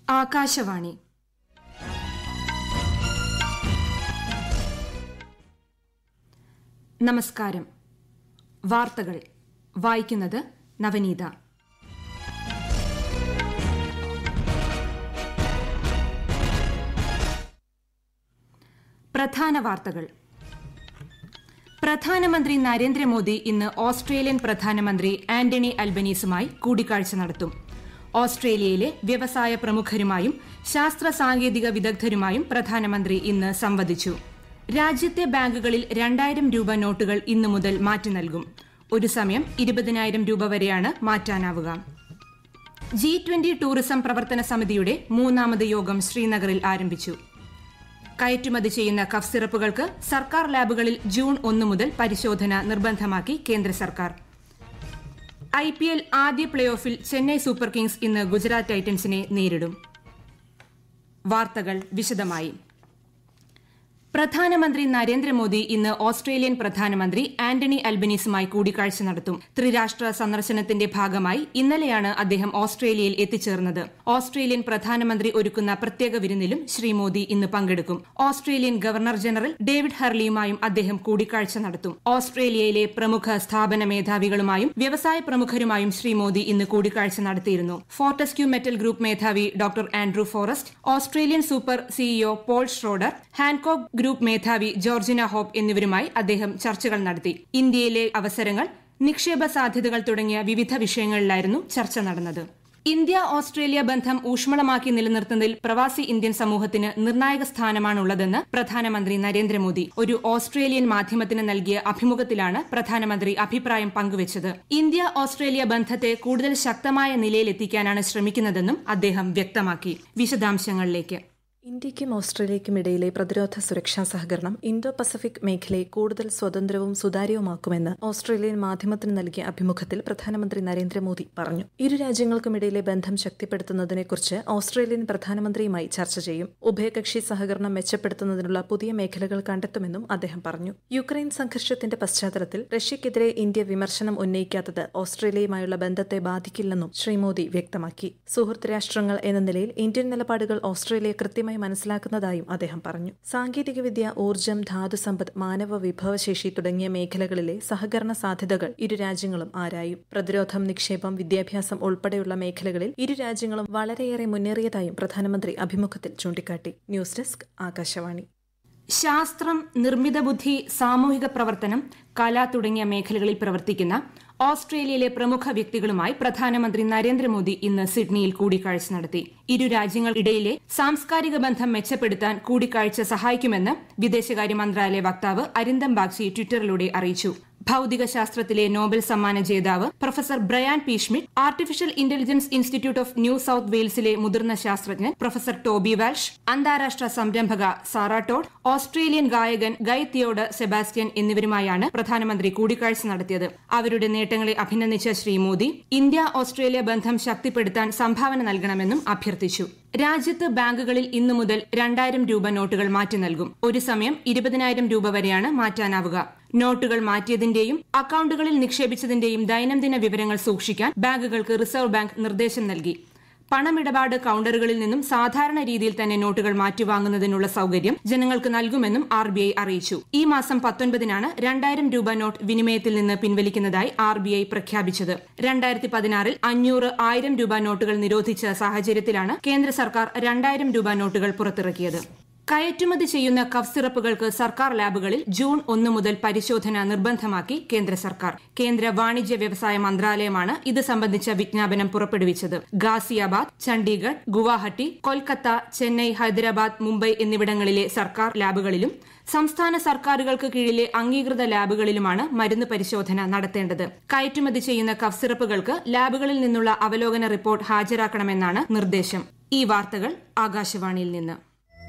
ആകാശവാണി നമസ്കാരം വാർത്തകൾ വായിക്കുന്നത് നവനീത പ്രധാന വാർത്തകൾ പ്രധാനമന്ത്രി നരേന്ദ്രമോദി ഇന്ന് ഓസ്ട്രേലിയൻ പ്രധാനമന്ത്രി ആന്റണി അൽബനീസുമായി കൂടിക്കാഴ്ച നടത്തും ഓസ്ട്രേലിയയിലെ വ്യവസായ പ്രമുഖരുമായും ശാസ്ത്ര സാങ്കേതിക വിദഗ്ധരുമായും പ്രധാനമന്ത്രി ഇന്ന് സംവദിച്ചു രാജ്യത്തെ ബാങ്കുകളിൽ രണ്ടായിരം രൂപ നോട്ടുകൾ ഇന്നു മുതൽ മാറ്റി നൽകും ഒരു സമയം ഇരുപതിനായിരം രൂപ വരെയാണ് മാറ്റാനാവുക ജി ട്വന്റി ടൂറിസം പ്രവർത്തന സമിതിയുടെ മൂന്നാമത് യോഗം ശ്രീനഗറിൽ ആരംഭിച്ചു കയറ്റുമതി ചെയ്യുന്ന കഫ് സിറപ്പുകൾക്ക് സർക്കാർ ലാബുകളിൽ ജൂൺ ഒന്ന് മുതൽ പരിശോധന നിർബന്ധമാക്കി കേന്ദ്ര സർക്കാർ ഐ പി എൽ ആദ്യ പ്ലേ ഓഫിൽ ചെന്നൈ സൂപ്പർ കിങ്സ് ഇന്ന് ഗുജറാത്ത് ടൈറ്റൻസിനെ നേരിടും വാർത്തകൾ വിശദമായി പ്രധാനമന്ത്രി നരേന്ദ്രമോദി ഇന്ന് ഓസ്ട്രേലിയൻ പ്രധാനമന്ത്രി ആന്റണി അൽബനീസുമായി കൂടിക്കാഴ്ച നടത്തും ത്രിരാഷ്ട്ര സന്ദർശനത്തിന്റെ ഭാഗമായി ഇന്നലെയാണ് അദ്ദേഹം ഓസ്ട്രേലിയയിൽ എത്തിച്ചേർന്നത് ഓസ്ട്രേലിയൻ പ്രധാനമന്ത്രി ഒരുക്കുന്ന പ്രത്യേക വിരുന്നിലും ശ്രീ മോദി ഇന്ന് പങ്കെടുക്കും ഓസ്ട്രേലിയൻ ഗവർണർ ജനറൽ ഡേവിഡ് ഹർലിയുമായും അദ്ദേഹം കൂടിക്കാഴ്ച നടത്തും ഓസ്ട്രേലിയയിലെ പ്രമുഖ സ്ഥാപന മേധാവികളുമായും വ്യവസായ പ്രമുഖരുമായും ശ്രീ മോദി ഇന്ന് കൂടിക്കാഴ്ച നടത്തിയിരുന്നു ഫോർട്ടസ്ക്യൂ മെറ്റൽ ഗ്രൂപ്പ് മേധാവി doctor Andrew Forrest Australian super CEO Paul Schroder Hancock group മേധാവി ജോർജിന ഹോപ്പ് എന്നിവരുമായി അദ്ദേഹം ചർച്ചകൾ നടത്തി ഇന്ത്യയിലെ അവസരങ്ങൾ നിക്ഷേപ സാധ്യതകൾ തുടങ്ങിയ വിവിധ വിഷയങ്ങളിലായിരുന്നു ചർച്ച നടന്നത് ഇന്ത്യ ഓസ്ട്രേലിയ ബന്ധം ഊഷ്മളമാക്കി നിലനിർത്തുന്നതിൽ പ്രവാസി ഇന്ത്യൻ സമൂഹത്തിന് നിർണായക സ്ഥാനമാണുള്ളതെന്ന് പ്രധാനമന്ത്രി നരേന്ദ്രമോദി ഒരു ഓസ്ട്രേലിയൻ മാധ്യമത്തിന് നൽകിയ അഭിമുഖത്തിലാണ് പ്രധാനമന്ത്രി അഭിപ്രായം പങ്കുവച്ചത് ഇന്ത്യ ഓസ്ട്രേലിയ ബന്ധത്തെ കൂടുതൽ ശക്തമായ നിലയിലെത്തിക്കാനാണ് ശ്രമിക്കുന്നതെന്നും അദ്ദേഹം വ്യക്തമാക്കി വിശദാംശങ്ങളിലേക്ക് ഇന്ത്യയ്ക്കും ഓസ്ട്രേലിയയ്ക്കും ഇടയിലെ പ്രതിരോധ സുരക്ഷാ സഹകരണം ഇന്തോ പസഫിക് മേഖലയെ കൂടുതൽ സ്വതന്ത്രവും സുതാര്യവുമാക്കുമെന്ന് ഓസ്ട്രേലിയൻ മാധ്യമത്തിന് നൽകിയ അഭിമുഖത്തിൽ പ്രധാനമന്ത്രി നരേന്ദ്രമോദി പറഞ്ഞു ഇരു രാജ്യങ്ങൾക്കുമിടയിലെ ബന്ധം ശക്തിപ്പെടുത്തുന്നതിനെക്കുറിച്ച് ഓസ്ട്രേലിയൻ പ്രധാനമന്ത്രിയുമായി ചർച്ച ചെയ്യും ഉഭയകക്ഷി സഹകരണം മെച്ചപ്പെടുത്തുന്നതിനുള്ള പുതിയ മേഖലകൾ കണ്ടെത്തുമെന്നും അദ്ദേഹം പറഞ്ഞു യുക്രൈൻ സംഘർഷത്തിന്റെ പശ്ചാത്തലത്തിൽ റഷ്യയ്ക്കെതിരെ ഇന്ത്യ വിമർശനം ഉന്നയിക്കാത്തത് ഓസ്ട്രേലിയയുമായുള്ള ബന്ധത്തെ ബാധിക്കില്ലെന്നും ശ്രീ മോദി വ്യക്തമാക്കി സുഹൃത്ത് രാഷ്ട്രങ്ങൾ എന്ന നിലയിൽ ഇന്ത്യൻ നിലപാടുകൾ ഓസ്ട്രേലിയ കൃത്യമായി മനസ്സിലാക്കുന്നതായും അദ്ദേഹം പറഞ്ഞു സാങ്കേതികവിദ്യ ഊർജ്ജം ധാതുസമ്പത്ത് മാനവ വിഭവശേഷി തുടങ്ങിയ മേഖലകളിലെ സഹകരണ സാധ്യതകൾ ഇരു രാജ്യങ്ങളും ആരായും പ്രതിരോധം നിക്ഷേപം വിദ്യാഭ്യാസം ഉൾപ്പെടെയുള്ള മേഖലകളിൽ ഇരു രാജ്യങ്ങളും വളരെയേറെ മുന്നേറിയതായും പ്രധാനമന്ത്രി അഭിമുഖത്തിൽ ചൂണ്ടിക്കാട്ടി ന്യൂസ് ഡെസ്ക് ആകാശവാണി ശാസ്ത്രം നിർമ്മിത ബുദ്ധി സാമൂഹിക പ്രവർത്തനം കല തുടങ്ങിയ മേഖലകളിൽ പ്രവർത്തിക്കുന്ന ഓസ്ട്രേലിയയിലെ പ്രമുഖ വ്യക്തികളുമായി പ്രധാനമന്ത്രി നരേന്ദ്രമോദി ഇന്ന് സിഡ്നിയിൽ കൂടിക്കാഴ്ച നടത്തി ഇരു രാജ്യങ്ങൾക്കിടയിലെ സാംസ്കാരിക ബന്ധം മെച്ചപ്പെടുത്താൻ കൂടിക്കാഴ്ച സഹായിക്കുമെന്ന് വിദേശകാര്യ മന്ത്രാലയ വക്താവ് അരിന്ദം ബാഗ്ചി ട്വിറ്ററിലൂടെ അറിയിച്ചു ഭൌതിക ശാസ്ത്രത്തിലെ നോബൽ സമ്മാന ജേതാവ് professor Brian P Schmidt artificial intelligence institute of new south വെയിൽസിലെ മുതിർന്ന ശാസ്ത്രജ്ഞൻ പ്രൊഫസർ ടോബി വാൽഷ് അന്താരാഷ്ട്ര സംരംഭക സാറ ടോഡ് ഓസ്ട്രേലിയൻ ഗായകൻ ഗൈ തിയോഡ് സെബാസ്റ്റ്യൻ എന്നിവരുമായാണ് പ്രധാനമന്ത്രി കൂടിക്കാഴ്ച നടത്തിയത് അവരുടെ നേട്ടങ്ങളെ അഭിനന്ദിച്ച ശ്രീ മോദി ഇന്ത്യ ഓസ്ട്രേലിയ ബന്ധം ശക്തിപ്പെടുത്താൻ സംഭാവന നൽകണമെന്നും അഭ്യർത്ഥിച്ചു രാജ്യത്ത് ബാങ്കുകളിൽ ഇന്നു മുതൽ രണ്ടായിരം രൂപ നോട്ടുകൾ മാറ്റി നൽകും ഒരു സമയം ഇരുപതിനായിരം രൂപ വരെയാണ് മാറ്റാനാവുക നോട്ടുകൾ മാറ്റിയതിന്റെയും അക്കൌണ്ടുകളിൽ നിക്ഷേപിച്ചതിന്റെയും ദൈനംദിന വിവരങ്ങൾ സൂക്ഷിക്കാൻ ബാങ്കുകൾക്ക് റിസർവ് ബാങ്ക് നിർദ്ദേശം നൽകി പണമിടപാട് കൌണ്ടറുകളിൽ നിന്നും സാധാരണ രീതിയിൽ തന്നെ നോട്ടുകൾ മാറ്റിവാങ്ങുന്നതിനുള്ള സൌകര്യം ജനങ്ങൾക്ക് നൽകുമെന്നും ആർ ബി ഐ അറിയിച്ചു ഈ മാസം പത്തൊൻപതിനാണ് രണ്ടായിരം രൂപ നോട്ട് വിനിമയത്തിൽ നിന്ന് പിൻവലിക്കുന്നതായി ആർ ബി ഐ പ്രഖ്യാപിച്ചത് രണ്ടായിരത്തി പതിനാറിൽ അഞ്ഞൂറ് ആയിരം രൂപ നോട്ടുകൾ നിരോധിച്ച സാഹചര്യത്തിലാണ് കേന്ദ്ര സർക്കാർ രണ്ടായിരം രൂപ നോട്ടുകൾ പുറത്തിറക്കിയത് കയറ്റുമതി ചെയ്യുന്ന കഫ് സിറപ്പുകൾക്ക് സർക്കാർ ലാബുകളിൽ ജൂൺ ഒന്ന് മുതൽ പരിശോധന നിർബന്ധമാക്കി കേന്ദ്ര സർക്കാർ കേന്ദ്ര വാണിജ്യ വ്യവസായ മന്ത്രാലയമാണ് ഇത് സംബന്ധിച്ച വിജ്ഞാപനം പുറപ്പെടുവിച്ചത് ഗാസിയാബാദ് ചണ്ഡീഗഡ് ഗുവാഹട്ടി കൊൽക്കത്ത ചെന്നൈ ഹൈദരാബാദ് മുംബൈ എന്നിവിടങ്ങളിലെ സർക്കാർ ലാബുകളിലും സംസ്ഥാന സർക്കാരുകൾക്ക് കീഴിലെ അംഗീകൃത ലാബുകളിലുമാണ് മരുന്ന് പരിശോധന നടത്തേണ്ടത് കയറ്റുമതി ചെയ്യുന്ന കഫ് സിറപ്പുകൾക്ക് ലാബുകളിൽ നിന്നുള്ള അവലോകന റിപ്പോർട്ട് ഹാജരാക്കണമെന്നാണ് നിർദ്ദേശം ഈ വാർത്തകൾ ആകാശവാണിയിൽ നിന്ന്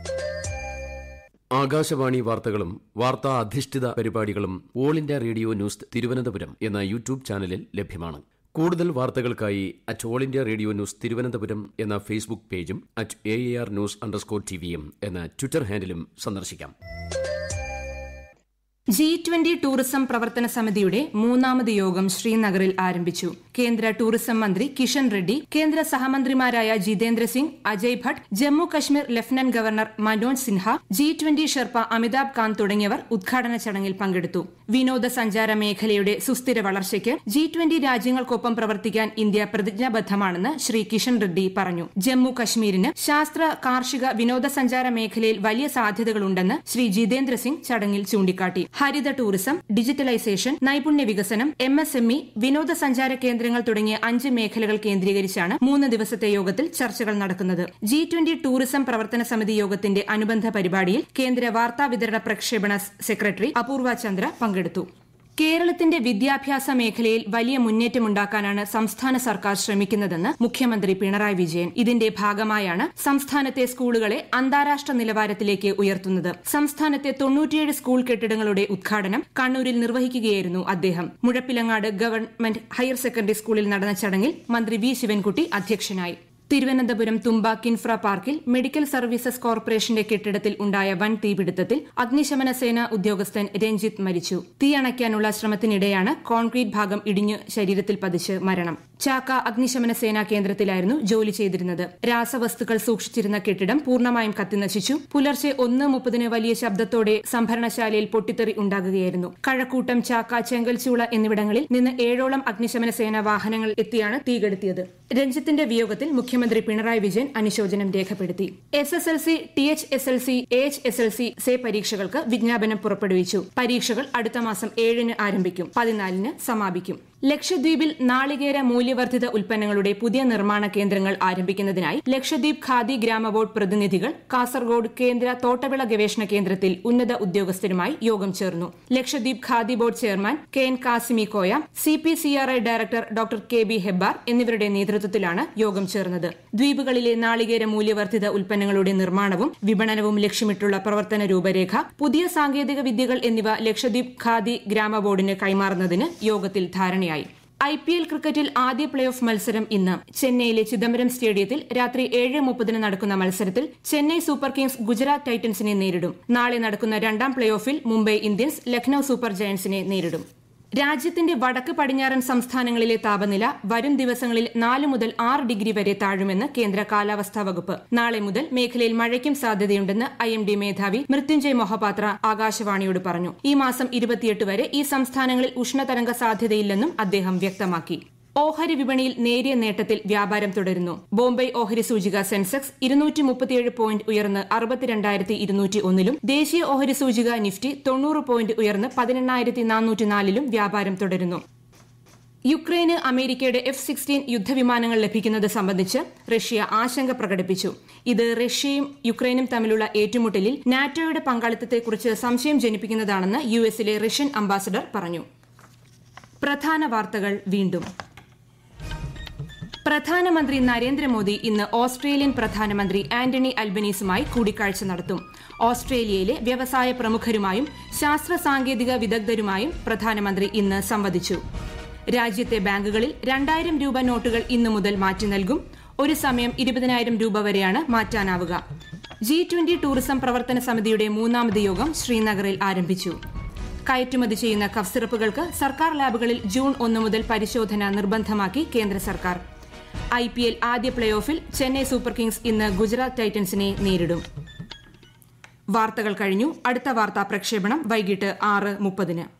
ആകാശവാണി വാർത്തകളും വാർത്താ അധിഷ്ഠിത പരിപാടികളും all India radio news Thiruvananthapuram എന്ന യൂട്യൂബ് ചാനലിൽ ലഭ്യമാണ് കൂടുതൽ വാർത്തകൾക്കായി at all India radio news Thiruvananthapuram എന്ന ഫേസ്ബുക്ക് പേജും at A R news underscore ടിവിയും എന്ന ട്വിറ്റർ ഹാൻഡിലും സന്ദർശിക്കാം ജി ട്വന്റി ടൂറിസം പ്രവർത്തന സമിതിയുടെ മൂന്നാമത് യോഗം ശ്രീനഗറിൽ ആരംഭിച്ചു കേന്ദ്ര ടൂറിസം മന്ത്രി കിഷൻ റെഡ്ഡി കേന്ദ്ര സഹമന്ത്രിമാരായ Jitendra Singh Ajay Bhatt Jammu Kashmir lieutenant governor Manoj Sinha G twenty sherpa Amitabh Kant തുടങ്ങിയവർ ഉദ്ഘാടന ചടങ്ങിൽ പങ്കെടുത്തു വിനോദസഞ്ചാര മേഖലയുടെ സുസ്ഥിര വളർച്ചയ്ക്ക് ജി ട്വന്റി രാജ്യങ്ങൾക്കൊപ്പം പ്രവർത്തിക്കാൻ ഇന്ത്യ പ്രതിജ്ഞാബദ്ധമാണെന്ന് ശ്രീ കിഷൻ റെഡ്ഡി പറഞ്ഞു ജമ്മു കശ്മീരിന് ശാസ്ത്ര കാർഷിക വിനോദസഞ്ചാര മേഖലയിൽ വലിയ സാധ്യതകളുണ്ടെന്ന് ശ്രീ ജിതേന്ദ്ര സിംഗ് ചടങ്ങിൽ ചൂണ്ടിക്കാട്ടി ഹരിത ടൂറിസം ഡിജിറ്റലൈസേഷൻ നൈപുണ്യ വികസനം എം എസ് എം ഇ വിനോദസഞ്ചാര കേന്ദ്രങ്ങൾ തുടങ്ങിയ അഞ്ച് മേഖലകൾ കേന്ദ്രീകരിച്ചാണ് മൂന്ന് ദിവസത്തെ യോഗത്തിൽ ചർച്ചകൾ നടക്കുന്നത് ജി ട്വന്റി ടൂറിസം പ്രവർത്തന സമിതി യോഗത്തിന്റെ അനുബന്ധ പരിപാടിയിൽ കേന്ദ്ര വാർത്താ വിതരണ പ്രക്ഷേപണ സെക്രട്ടറി അപൂർവ ചന്ദ്ര പങ്കെടുത്തു കേരളത്തിന്റെ വിദ്യാഭ്യാസ മേഖലയിൽ വലിയ മുന്നേറ്റമുണ്ടാക്കാനാണ് സംസ്ഥാന സർക്കാർ ശ്രമിക്കുന്നതെന്ന് മുഖ്യമന്ത്രി പിണറായി വിജയൻ ഇതിന്റെ ഭാഗമായാണ് സംസ്ഥാനത്തെ സ്കൂളുകളെ അന്താരാഷ്ട്ര നിലവാരത്തിലേക്ക് ഉയർത്തുന്നത് സംസ്ഥാനത്തെ തൊണ്ണൂറ്റിയേഴ് സ്കൂൾ കെട്ടിടങ്ങളുടെ ഉദ്ഘാടനം കണ്ണൂരിൽ നിർവഹിക്കുകയായിരുന്നു അദ്ദേഹം മുഴപ്പിലങ്ങാട് ഗവൺമെന്റ് ഹയർ സെക്കൻഡറി സ്കൂളിൽ നടന്ന ചടങ്ങിൽ മന്ത്രി വി ശിവൻകുട്ടി അധ്യക്ഷനായി തിരുവനന്തപുരം തുമ്പ കിൻഫ്ര പാർക്കിൽ മെഡിക്കൽ സർവീസസ് കോർപ്പറേഷന്റെ കെട്ടിടത്തിൽ ഉണ്ടായ വൻ തീപിടുത്തത്തിൽ അഗ്നിശമന സേന ഉദ്യോഗസ്ഥൻ രഞ്ജിത്ത് മരിച്ചു തീയണയ്ക്കാനുള്ള ശ്രമത്തിനിടെയാണ് കോൺക്രീറ്റ് ഭാഗം ഇടിഞ്ഞ് ശരീരത്തിൽ പതിച്ച് മരണം ചാക്ക അഗ്നിശമന സേനാ കേന്ദ്രത്തിലായിരുന്നു ജോലി ചെയ്തിരുന്നത് രാസവസ്തുക്കൾ സൂക്ഷിച്ചിരുന്ന കെട്ടിടം പൂർണ്ണമായും കത്തിനശിച്ചു പുലർച്ചെ ഒന്ന് മുപ്പതിന് വലിയ ശബ്ദത്തോടെ സംഭരണശാലയിൽ പൊട്ടിത്തെറി ഉണ്ടാകുകയായിരുന്നു കഴക്കൂട്ടം ചാക്ക ചെങ്കൽച്ചൂള എന്നിവിടങ്ങളിൽ നിന്ന് ഏഴോളം അഗ്നിശമന സേന വാഹനങ്ങൾ എത്തിയാണ് തീകെടുത്തിയത് രഞ്ജിത്തിന്റെ വിയോഗത്തിൽ മുഖ്യമന്ത്രി പിണറായി വിജയൻ അനുശോചനം രേഖപ്പെടുത്തി S S L C T H S L C H S L C SAY പരീക്ഷകൾക്ക് വിജ്ഞാപനം പുറപ്പെടുവിച്ചു പരീക്ഷകൾ അടുത്ത മാസം ഏഴിന് ആരംഭിക്കും പതിനാലിന് സമാപിക്കും ലക്ഷദ്വീപിൽ നാളികേര മൂല്യവർദ്ധിത ഉൽപ്പന്നങ്ങളുടെ പുതിയ നിർമ്മാണ കേന്ദ്രങ്ങൾ ആരംഭിക്കുന്നതിനായി ലക്ഷദ്വീപ് ഖാദി ഗ്രാമ ബോർഡ് പ്രതിനിധികൾ കാസർഗോഡ് കേന്ദ്ര തോട്ടവിള ഗവേഷണ കേന്ദ്രത്തിൽ ഉന്നത ഉദ്യോഗസ്ഥരുമായി യോഗം ചേർന്നു Lakshadweep Khadi board chairman K N Kasimi Koya C P C R I director doctor K B Hebbar എന്നിവരുടെ നേതൃത്വത്തിലാണ് യോഗം ചേർന്നത് ദ്വീപുകളിലെ നാളികേര മൂല്യവർദ്ധിത ഉൽപ്പന്നങ്ങളുടെ നിർമ്മാണവും വിപണനവും ലക്ഷ്യമിട്ടുള്ള പ്രവർത്തന രൂപരേഖ പുതിയ സാങ്കേതിക വിദ്യകൾ എന്നിവ ലക്ഷദ്വീപ് ഖാദി ഗ്രാമ ബോർഡിന് കൈമാറുന്നതിന് യോഗത്തിൽ ധാരണയായി ഐ പി എൽ ക്രിക്കറ്റിൽ ആദ്യ പ്ലേ ഓഫ് മത്സരം ഇന്ന് ചെന്നൈയിലെ ചിദംബരം സ്റ്റേഡിയത്തിൽ രാത്രി ഏഴ് മുപ്പതിന് നടക്കുന്ന മത്സരത്തിൽ ചെന്നൈ സൂപ്പർ കിങ്സ് ഗുജറാത്ത് ടൈറ്റൻസിനെ നേരിടും നാളെ നടക്കുന്ന രണ്ടാം പ്ലേ ഓഫിൽ മുംബൈ ഇന്ത്യൻസ് ലക്നൌ സൂപ്പർ ജയന്റ്സിനെ നേരിടും രാജ്യത്തിന്റെ വടക്ക് പടിഞ്ഞാറൻ സംസ്ഥാനങ്ങളിലെ താപനില വരും ദിവസങ്ങളിൽ നാല് മുതൽ ആറ് ഡിഗ്രി വരെ താഴുമെന്ന് കേന്ദ്ര കാലാവസ്ഥാ വകുപ്പ് നാളെ മുതൽ മേഖലയിൽ മഴയ്ക്കും സാധ്യതയുണ്ടെന്ന് ഐ എം ഡി മേധാവി മൃത്യുഞ്ജയ് മൊഹപാത്ര ആകാശവാണിയോട് പറഞ്ഞു ഈ മാസം ഇരുപത്തിയെട്ട് വരെ ഈ സംസ്ഥാനങ്ങളിൽ ഉഷ്ണതരംഗ സാധ്യതയില്ലെന്നും അദ്ദേഹം വ്യക്തമാക്കി ഓഹരി വിപണിയിൽ നേരിയ നേട്ടത്തിൽ വ്യാപാരം തുടരുന്നു ബോംബെ ഓഹരി സൂചിക സെൻസെക്സ് ഇരുന്നൂറ്റി മുപ്പത്തിയേഴ് പോയിന്റ് ഉയർന്ന് അറുപത്തിരണ്ടായിരത്തി ഇരുന്നൂറ്റി ഒന്നിലും ദേശീയ ഓഹരി സൂചിക നിഫ്റ്റി തൊണ്ണൂറ് പോയിന്റ് ഉയർന്ന് പതിനെണ്ണായിരത്തി നാനൂറ്റി നാലിലും വ്യാപാരം തുടരുന്നു യുക്രൈന് അമേരിക്കയുടെ എഫ് സിക്സ്റ്റീൻ യുദ്ധവിമാനങ്ങൾ ലഭിക്കുന്നത് സംബന്ധിച്ച് റഷ്യ ആശങ്ക പ്രകടിപ്പിച്ചു ഇത് റഷ്യയും യുക്രൈനും തമ്മിലുള്ള ഏറ്റുമുട്ടലിൽ നാറ്റോയുടെ പങ്കാളിത്തത്തെക്കുറിച്ച് സംശയം ജനിപ്പിക്കുന്നതാണെന്ന് യു എസിലെ റഷ്യൻ അംബാസഡർ പറഞ്ഞു പ്രധാന വാർത്തകൾ വീണ്ടും പ്രധാനമന്ത്രി നരേന്ദ്രമോദി ഇന്ന് ഓസ്ട്രേലിയൻ പ്രധാനമന്ത്രി ആന്റണി അൽബനീസുമായി കൂടിക്കാഴ്ച നടത്തും ഓസ്ട്രേലിയയിലെ വ്യവസായ പ്രമുഖരുമായും ശാസ്ത്ര സാങ്കേതിക വിദഗ്ധരുമായും പ്രധാനമന്ത്രി ഇന്ന് സംവദിച്ചു രാജ്യത്തെ ബാങ്കുകളിൽ രണ്ടായിരം രൂപ നോട്ടുകൾ ഇന്നു മുതൽ മാറ്റി നൽകും ഒരു സമയം ഇരുപതിനായിരം രൂപ വരെയാണ് മാറ്റാനാവുക ജി ട്വന്റി ടൂറിസം പ്രവർത്തന സമിതിയുടെ മൂന്നാമത് യോഗം ശ്രീനഗറിൽ ആരംഭിച്ചു കയറ്റുമതി ചെയ്യുന്ന കഫ് സിറപ്പുകൾക്ക് സർക്കാർ ലാബുകളിൽ ജൂൺ ഒന്ന് മുതൽ പരിശോധന നിർബന്ധമാക്കി കേന്ദ്ര സർക്കാർ ഐ പി എൽ ആദ്യ പ്ലേ ഓഫിൽ ചെന്നൈ സൂപ്പർ കിങ്സ് ഇന്ന് ഗുജറാത്ത് ടൈറ്റൻസിനെ നേരിടും വാർത്തകൾ കഴിഞ്ഞു അടുത്ത വാർത്താ പ്രക്ഷേപണം വൈകിട്ട് ആറ് മുപ്പതിന്